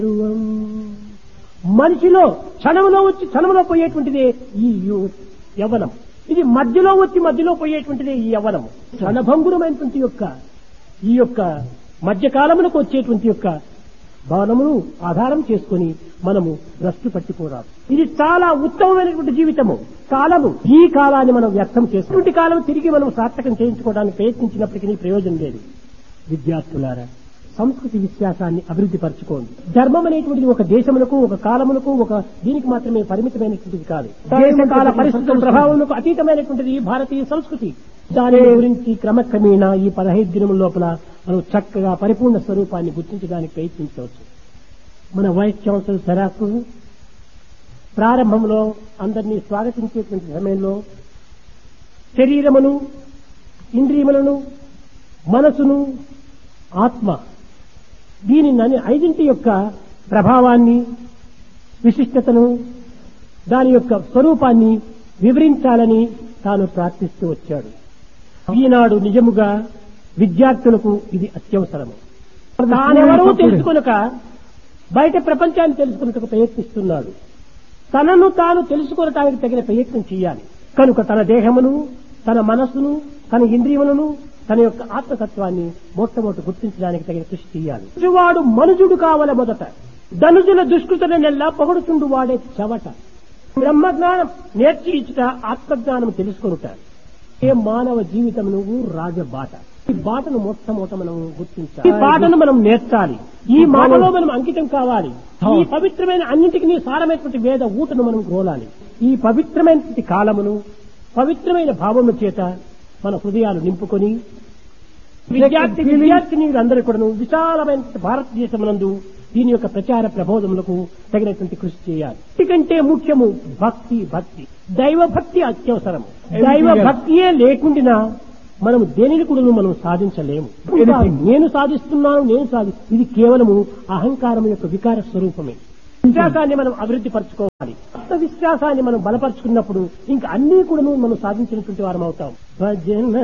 మనిషిలో క్షణంలో వచ్చి క్షణంలో పోయేటువంటిదే ఈ యు- యవ్వనం ఇది మధ్యలో వచ్చి మధ్యలో పోయేటువంటిదే ఈ యవ్వనము క్షణభంగురమైనటువంటి యొక్క ఈ యొక్క మధ్యకాలములకు వచ్చేటువంటి యొక్క భవనమును ఆధారం చేసుకొని మనము భ్రష్టు పట్టిపోరాదు ఇది చాలా ఉత్తమమైనటువంటి జీవితము కాలము ఈ కాలాన్ని మనం వ్యర్థం చేసుకుంటే కాలం తిరిగి మనం సార్థకం చేయించుకోవడానికి ప్రయత్నించినప్పటికీ ప్రయోజనం లేదు విద్యార్థులారా సంస్కృతి విశ్వాసాన్ని అభివృద్ధి పరచుకోండి ధర్మం అనేటువంటిది ఒక దేశములకు ఒక కాలములకు ఒక దీనికి మాత్రమే పరిమితమైనటువంటిది కాదు దేశకాల పరిస్థితుల ప్రభావములకు అతీతమైనటువంటిది ఈ భారతీయ సంస్కృతి దాని గురించి క్రమక్రమేణా ఈ పదహైదు దినముల లోపల మనం చక్కగా పరిపూర్ణ స్వరూపాన్ని గుర్తించడానికి ప్రయత్నించవచ్చు మన వైస్ ఛాన్సలర్ సరాకు ప్రారంభంలో అందరినీ స్వాగతించేటువంటి సమయంలో శరీరమును ఇంద్రియములను మనసును ఆత్మ దీని నని ఐదింటి యొక్క ప్రభావాన్ని విశిష్టతను దాని యొక్క స్వరూపాన్ని వివరించాలని తాను ప్రార్థిస్తూ వచ్చాడు ఈనాడు నిజముగా విద్యార్థులకు ఇది అత్యవసరము తానెవరూ తెలుసుకొనక బయట ప్రపంచాన్ని తెలుసుకున్నట్టుకు ప్రయత్నిస్తున్నాడు తనను తాను తెలుసుకొనటానికి తగిన ప్రయత్నం చేయాలి కనుక తన దేహమును తన మనస్సును తన ఇంద్రియములను తన యొక్క ఆత్మతత్వాన్ని మొట్టమొదటి గుర్తించడానికి తగిన కృషి చేయాలి వాడు మనుజుడు కావల మొదట ధనుజుల దుష్కృతల నెల్లా పొగడుచుండు వాడే చవట బ్రహ్మజ్ఞానం నేర్చి ఇచ్చుట ఆత్మజ్ఞానం తెలుసుకొనుట ఏ మానవ జీవితం నువ్వు రాజబాట ఈ బాటను మొట్టమొదట మనం గుర్తించాలి ఈ బాటను మనం నేర్చాలి ఈ మాటలో మనం అంకితం కావాలి ఈ పవిత్రమైన అన్నింటికి సారమైనటువంటి వేద ఊటను మనం గ్రోలాలి ఈ పవిత్రమైనటువంటి కాలమును పవిత్రమైన భావము చేత మన హృదయాలు నింపుకొని విద్యార్థి విద్యార్థిని అందరూ కూడా విశాలమైన భారతదేశమునందు దీని యొక్క ప్రచార ప్రబోధములకు తగినటువంటి కృషి చేయాలి ఎందుకంటే ముఖ్యము భక్తి భక్తి దైవ భక్తి అత్యవసరము దైవ భక్తియే లేకుండా మనం దేనిని కూడా మనం సాధించలేము నేను సాధిస్తున్నాను నేను సాధి ఇది కేవలము అహంకారం యొక్క వికార స్వరూపమే విశ్వాసాన్ని మనం అభివృద్ధి పరచుకోవాలి ఆత్మ విశ్వాసాన్ని మనం బలపరుచుకున్నప్పుడు ఇంకా అన్ని కూడా మనం సాధించినటువంటి వారం అవుతాం భజన